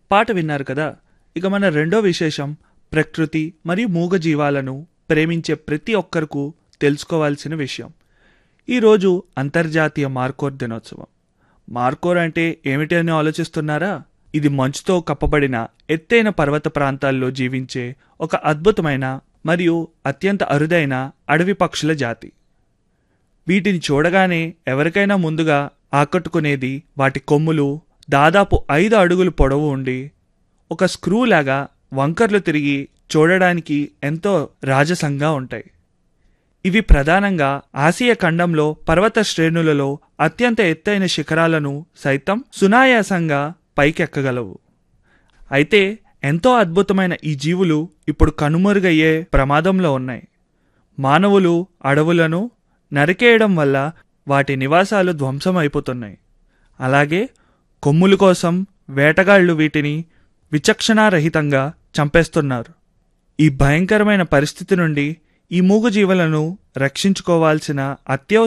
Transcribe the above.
పాట విన్నారు కదా ఇక మన రెండో విశేషం ప్రకృతి మరియు మూగజీవాలను ప్రేమించే ప్రతి ఒక్కరకు తెలుసుకోవాల్సిన విషయం ఈరోజు అంతర్జాతీయ మార్కోర్ దినోత్సవం మార్కోర్ అంటే ఏమిటి అని ఆలోచిస్తున్నారా ఇది మంచుతో కప్పబడిన ఎత్తైన పర్వత ప్రాంతాల్లో జీవించే ఒక అద్భుతమైన మరియు అత్యంత అరుదైన అడవి పక్షుల జాతి వీటిని చూడగానే ఎవరికైనా ముందుగా ఆకట్టుకునేది వాటి కొమ్ములు దాదాపు ఐదు అడుగులు పొడవు ఉండి ఒక స్క్రూ లాగా వంకర్లు తిరిగి చూడడానికి ఎంతో రాజసంగా ఉంటాయి ఇవి ప్రధానంగా ఆసియా ఖండంలో పర్వత శ్రేణులలో అత్యంత ఎత్తైన శిఖరాలను సైతం సునాయాసంగా పైకెక్కగలవు అయితే ఎంతో అద్భుతమైన ఈ జీవులు ఇప్పుడు కనుమరుగయ్యే ప్రమాదంలో ఉన్నాయి మానవులు అడవులను నరికేయడం వల్ల వాటి నివాసాలు ధ్వంసమైపోతున్నాయి అలాగే కొమ్ముల కోసం వేటగాళ్లు వీటిని విచక్షణారహితంగా చంపేస్తున్నారు ఈ భయంకరమైన పరిస్థితి నుండి ఈ మూగజీవులను రక్షించుకోవాల్సిన అత్యవసర